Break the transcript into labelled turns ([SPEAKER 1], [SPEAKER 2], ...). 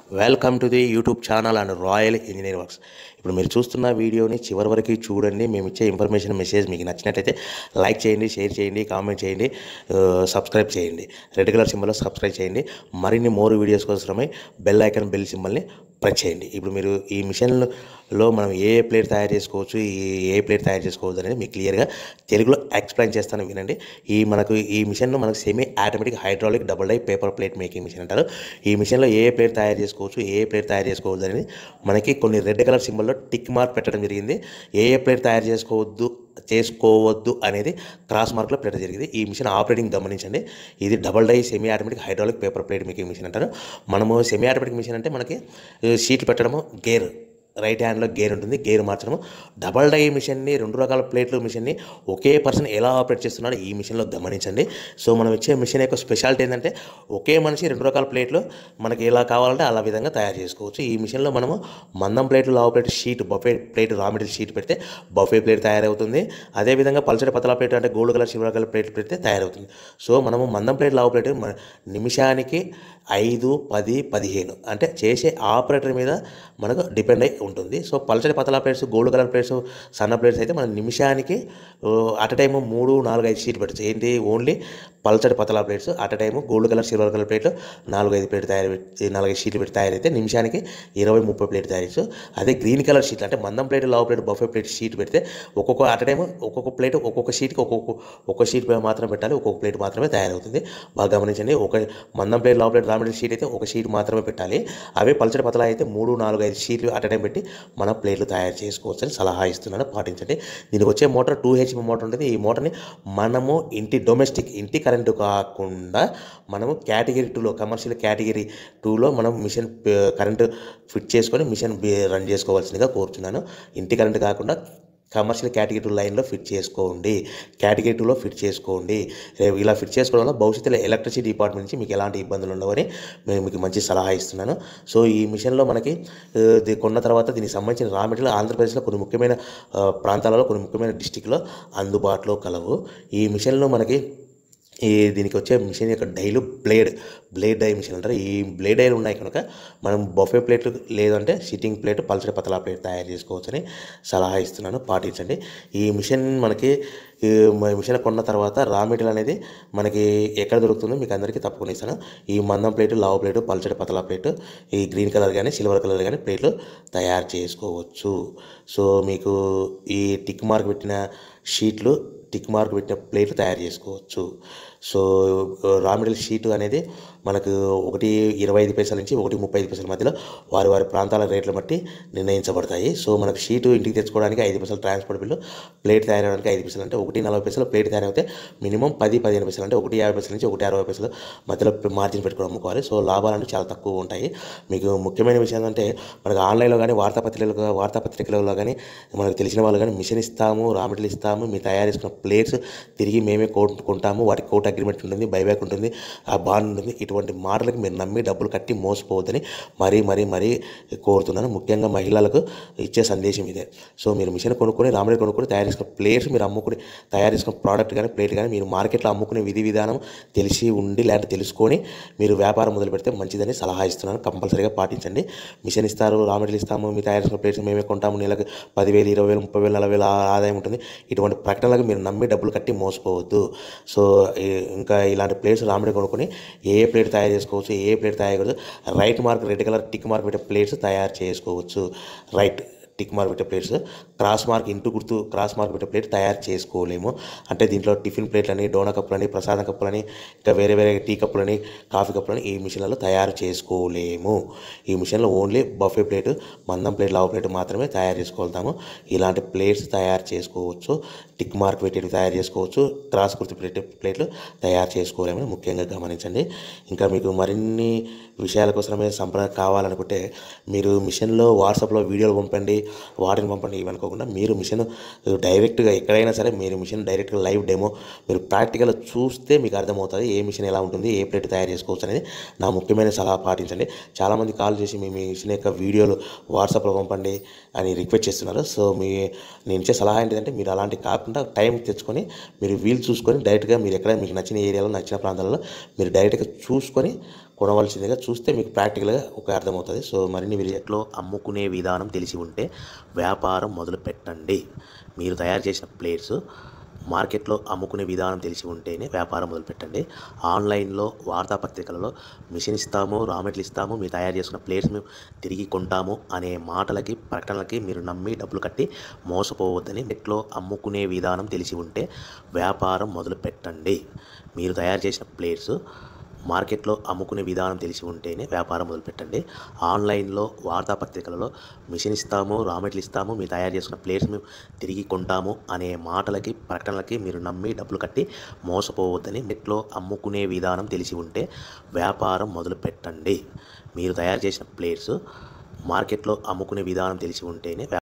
[SPEAKER 1] welcome to the YouTube channel and Royal Engineer Works ఇప్పుడు మీరు చూస్తున్న వీడియోని చివరి వరకు చూడండి మేము ఇచ్చే ఇన్ఫర్మేషన్ మెసేజ్ మీకు నచ్చినట్టయితే లైక్ చేయండి షేర్ చేయండి కామెంట్ చేయండి ఆ, సబ్స్క్రైబ్ చేయండి రెడ్ కలర్ సింబల్లో సబ్స్క్రైబ్ చేయండి మరిన్ని మోర్ వీడియోస్ కోసమై బెల్ ఐకాన్ బెల్ సింబల్ని ప్రెస్ చేయండి ఇప్పుడు మీరు ఈ మిషన్లో మనం ఏ ఏ ప్లేట్ తయారు చేసుకోవచ్చు ఈ ఏ ప్లేట్ తయారు చేసుకోవచ్చు అనేది మీకు క్లియర్గా తెలుగులో ఎక్స్ప్లెయిన్ చేస్తాను వినండి ఈ మనకు ఈ మిషన్లో మనకు semi automatic hydraulic double die paper plate making machine అంటారు ఈ మిషన్లో ఏ ఏ ప్లేట్ తయారు చేసుకోవచ్చు ఏ ఏ ప్లేట్ తయారు చేసుకోవద్దు అనేది మనకి కొన్ని రెడ్ కలర్ సింబల్లో టిక్ మార్క్ పెట్టడం జరిగింది ఏ ఏ ప్లేట్ తయారు చేసుకోవద్దు చేసుకోవద్దు అనేది క్రాస్ మార్క్లో పెట్టడం జరిగింది ఈ మిషన్ ఆపరేటింగ్ గమనించండి ఇది double die semi automatic hydraulic paper plate making machine అంటారు మనము సెమీ ఆటోమేటిక్ మిషన్ అంటే మనకి ఆ, షీట్లు పెట్టడము గేర్ రైట్ హ్యాండ్లో గేర్ ఉంటుంది గేర్ మార్చడము డబల్ డై మిషన్ని రెండు రకాల ప్లేట్లు మిషన్ని ఒకే పర్సన్ ఎలా ఆపరేట్ చేస్తున్నాడో ఈ మిషన్లో గమనించండి సో మనం ఇచ్చే మిషన్ యొక్క స్పెషాలిటీ ఏంటంటే ఒకే మనిషి రెండు రకాల ప్లేట్లు మనకి ఎలా కావాలంటే అలా విధంగా తయారు చేసుకోవచ్చు ఈ మిషన్లో మనము మందం ప్లేట్లు లావు plate sheet buffet plate raw material sheet పెడితే బఫే ప్లేట్ తయారవుతుంది అదేవిధంగా పల్చడి పతలా ప్లేట్ అంటే gold colour silver colour plate పెడితే తయారవుతుంది సో మనము మందం ప్లేట్ లావు ప్లేట్ మన నిమిషానికి ఐదు పది పదిహేను అంటే చేసే ఆపరేటర్ మీద మనకు డిపెండ్ అయి ఉంటుంది సో పల్చడి పతలా ప్లేట్స్ గోల్డ్ కలర్ ప్లేట్స్ సన్న ప్లేట్స్ అయితే మన నిమిషానికి అట్ టైము మూడు నాలుగు ఐదు షీట్ పెట్టచ్చు ఏంటి ఓన్లీ పల్చడి పతలా plates at time gold colour silver colour ప్లేట్లు నాలుగు ఐదు ప్లేట్ తయారు పెట్టి నాలుగైదు షీట్లు పెట్టి తయారైతే నిమిషానికి ఇరవై ముప్పై ప్లేట్ తయారు చేయొచ్చు అదే గ్రీన్ కలర్ షీట్ అంటే మందం ప్లేట్ లావు ప్లేట్ బఫే ప్లేట్ షీట్ పెడితే ఒక్కొక్క అట్ టైము ఒక్కొక్క ప్లేట్ ఒక్కొక్క షీట్కి ఒక్కొక్క ఒక్క షీట్ మాత్రం పెట్టాలి ఒక్కొక్క ప్లేట్ మాత్రమే తయారవుతుంది బాగా గమనించండి ఒక మందం ప్లేట్ లావు ప్లేట్ రామిడి షీట్ అయితే ఒక షీట్ మాత్రమే పెట్టాలి అవే పల్చడి పతలా అయితే మూడు నాలుగు ఐదు షీట్లు అట్ టైం పెట్టి మన ప్లేట్లు తయారు చేసుకోవచ్చు అని సలహా ఇస్తున్నాను పాటించండి దీనికి వచ్చే మోటార్ టూ హెచ్పి మోటార్ ఉంటుంది ఈ మోటార్ని మనము ఇంటి డొమెస్టిక్ ఇంటి కరెంటు కాకుండా మనము కేటగిరీ టూలో కమర్షియల్ కేటగిరీ టూలో మనం మిషన్ ప- కరెంటు ఫిట్ చేసుకొని మిషన్ బి- రన్ చేసుకోవాల్సిందిగా కోరుతున్నాను ఇంటి కరెంటు కాకుండా కమర్షియల్ కేటగిరీ టూ లైన్లో ఫిట్ చేసుకోండి కేటగిరీ టూలో ఫిట్ చేసుకోండి రేపు ఇలా ఫిట్ చేసుకోవడం వల్ల భవిష్యత్తులో ఎలక్ట్రిసిటీ డిపార్ట్మెంట్ నుంచి మీకు ఎలాంటి ఇబ్బందులు ఉండవని నేను మీకు మంచి సలహా ఇస్తున్నాను సో ఈ మిషన్లో మనకి ఆ, ఇది కొన్న తర్వాత దీనికి సంబంధించిన రా మెటీరియల్ ఆంధ్రప్రదేశ్లో కొన్ని ముఖ్యమైన ఆ, ప్రాంతాలలో కొన్ని ముఖ్యమైన డిస్టిక్లో అందుబాటులో కలవు ఈ మిషన్లో మనకి ఈ దీనికి వచ్చే మిషన్ యొక్క డైలు బ్లేడ్ బ్లేడ్ డై మిషన్ అంటారు ఈ బ్లేడ్ డైలు ఉన్నాయి కనుక మనం బొఫే ప్లేట్ లేదంటే సిట్టింగ్ ప్లేట్ పల్చడి పతలా ప్లేట్ తయారు చేసుకోవచ్చని సలహా ఇస్తున్నాను పాటించండి ఈ మిషన్ మనకి ఈ మ- మిషన్ కొన్న తర్వాత రా మెటీరియల్ అనేది మనకి ఎక్కడ దొరుకుతుందో మీకు అందరికీ తప్పకుండా ఇస్తాను ఈ మందం ప్లేటు లావు ప్లేటు పల్చడి పతలా ప్లేటు ఈ గ్రీన్ కలర్ కానీ సిల్వర్ కలర్ కానీ ప్లేట్లు తయారు చేసుకోవచ్చు సో మీకు ఈ టిక్ మార్క్ పెట్టిన షీట్లు టిక్ మార్క్ పెట్టిన ప్లేట్లు తయారు చేసుకోవచ్చు సో రా మెటీరియల్ షీట్ అనేది మనకు ఒకటి ఇరవై ఐదు పైసల నుంచి ఒకటి ముప్పై ఐదు పైసల మధ్యలో వారి వారి ప్రాంతాల రేట్ల బట్టి నిర్ణయించబడతాయి సో మనకు షీటు ఇంటికి తెచ్చుకోవడానికి ఐదు పైసలు ట్రాన్స్పోర్ట్ బిల్లు ప్లేట్ తయారవడానికి ఐదు పైసలు అంటే ఒకటి నలభై పైసలు ప్లేట్ తయారైతే మినిమం పది పదిహేను పైసలు అంటే ఒకటి యాభై పైసల నుంచి ఒకటి అరవై పైసలు మధ్యలో మార్జిన్ పెట్టుకొని అమ్ముకోవాలి సో లాభాలు అంటే చాలా తక్కువ ఉంటాయి మీకు ముఖ్యమైన విషయం ఏంటంటే మనకు ఆన్లైన్లో కానీ వార్తాపత్రికలు వార్తాపత్రికలలో కానీ మనకు తెలిసిన వాళ్ళు కానీ మిషన్ ఇస్తాము రా మెటీరియల్ ఇస్తాము మీరు తయారు చేసుకున్న ప్లేట్స్ తిరిగి మేమే కోట్ కొంటాము వాటికి కోట్ అగ్రిమెంట్ ఉంటుంది బైబ్యాక్ ఉంటుంది ఆ బాండ్ ఉంటుంది ఇటువంటి మాటలకు మీరు నమ్మి డబ్బులు కట్టి మోసపోవద్దని మరీ మరీ మరీ కోరుతున్నాను ముఖ్యంగా మహిళలకు ఇచ్చే సందేశం ఇదే సో మీరు మిషన్ కొనుక్కొని రామడి కొనుక్కొని తయారు చేసుకున్న ప్లేట్స్ మీరు అమ్ముకుని తయారు చేసుకున్న ప్రోడక్ట్ కానీ ప్లేట్ కానీ మీరు మార్కెట్లో అమ్ముకునే విధి విధానం తెలిసి ఉండి లేదంటే తెలుసుకొని మీరు వ్యాపారం మొదలు పెడితే మంచిదని సలహా ఇస్తున్నాను కంపల్సరీగా పాటించండి మిషన్ ఇస్తారు రా మెటీరియల్ ఇస్తాము మీరు తయారు చేసుకున్న ప్లేట్స్ మేమే కొంటాము నెలకు పదివేలు ఇరవై వేలు ముప్పై వేలు నలభై వేలు ఆ- ఆదాయం ఉంటుంది ఇటువంటి ప్రకటనలకు మీరు నమ్మి డబ్బులు కట్టి మోసపోవద్దు సో ఈ- ఇంకా ఇలాంటి ప్లేట్స్ రామిడి కొనుక్కొని ఏ ఏ ప్లేట్ తయారు చేసుకోవచ్చు ఏ ఏ ప్లేట్ తయారు చేయకూడదు right mark red colour tick mark పెట్టే ప్లేట్స్ తయారు చేసుకోవచ్చు రైట్ టిక్ మార్క్ పెట్టే ప్లేట్స్ క్రాస్ మార్క్ ఇంటూ గుర్తు క్రాస్ మార్క్ పెట్టే ప్లేట్ తయారు చేసుకోలేము అంటే దీంట్లో టిఫిన్ ప్లేట్లని డోనా కప్పులని ప్రసాదం కప్పులని ఇంకా వేరే వేరే టీ కప్పులని కాఫీ కప్పులని ఈ మిషన్లలో తయారు చేసుకోలేము ఈ మిషన్లో ఓన్లీ బఫే ప్లేట్ మందం ప్లేట్ లావు ప్లేట్ మాత్రమే తయారు చేసుకోగలుగుతాము ఇలాంటి ప్లేట్స్ తయారు చేసుకోవచ్చు టిక్ మార్క్ పెట్టేవి తయారు చేసుకోవచ్చు క్రాస్ గుర్తు పెట్టే ప్లేట్లు తయారు చేసుకోలేమని ముఖ్యంగా గమనించండి ఇంకా మీకు మరిన్ని విషయాల కోసమే సంప్రదాయం కావాలనుకుంటే మీరు మిషన్లో వాట్సాప్లో వీడియోలు పంపండి వాటిని పంపండి ఇవి అనుకోకుండా మీరు మిషన్ డైరెక్ట్గా ఎక్కడైనా సరే మీరు మిషన్ డైరెక్ట్గా లైవ్ డెమో మీరు ప్రాక్టికల్ చూస్తే మీకు అర్థమవుతుంది ఏ మిషన్ ఎలా ఉంటుంది ఏ ప్లేట్ తయారు చేసుకోవచ్చు అనేది నా ముఖ్యమైన సలహా పాటించండి చాలామంది కాల్ చేసి మీ మిషన్ యొక్క వీడియోలు వాట్సాప్లో పంపండి అని రిక్వెస్ట్ చేస్తున్నారు సో మీ నేను ఇచ్చే సలహా ఏంటంటే మీరు అలాంటి కాకుండా టైం తెచ్చుకొని మీరు వీలు చూసుకొని డైరెక్ట్గా మీరు ఎక్కడ మీకు నచ్చిన ఏరియాలో నచ్చిన ప్రాంతాలలో మీరు డైరెక్ట్గా చూసుకొని కొనవలసిందిగా చూస్తే మీకు ప్రాక్టికల్గా ఒక అర్థమవుతుంది సో మరిన్ని వీడియోలో అమ్ముకునే విధానం తెలిసి ఉంటే వ్యాపారం మొదలు పెట్టండి మీరు తయారు చేసిన ప్లేట్స్ మార్కెట్లో అమ్ముకునే విధానం తెలిసి ఉంటేనే వ్యాపారం మొదలుపెట్టండి ఆన్లైన్లో వార్తాపత్రికలలో మిషన్ ఇస్తాము రా మెటీరియల్ ఇస్తాము మీరు తయారు చేసుకున్న ప్లేట్స్ మేము తిరిగి కొంటాము అనే మాటలకి ప్రకటనలకి మీరు నమ్మి డబ్బులు కట్టి మోసపోవద్దని నెట్లో అమ్ముకునే విధానం తెలిసి ఉంటే వ్యాపారం మొదలు పెట్టండి మీరు తయారు చేసిన ప్లేట్స్ మార్కెట్లో అమ్ముకునే విధానం తెలిసి ఉంటేనే వ్యాపారం మొదలుపెట్టండి ఆన్లైన్లో వార్తాపత్రికలలో మిషన్ ఇస్తాము రా మెటీరియల్ ఇస్తాము మీరు తయారు చేసుకున్న ప్లేట్స్ మేము తిరిగి కొంటాము అనే మాటలకి ప్రకటనలకి మీరు నమ్మి డబ్బులు కట్టి మోసపోవద్దని నెట్లో అమ్ముకునే విధానం తెలిసి ఉంటే వ్యాపారం మొదలు పెట్టండి మీరు తయారు చేసిన ప్లేట్స్ మార్కెట్లో అమ్ముకునే విధానం తెలిసి ఉంటేనే వ్యా-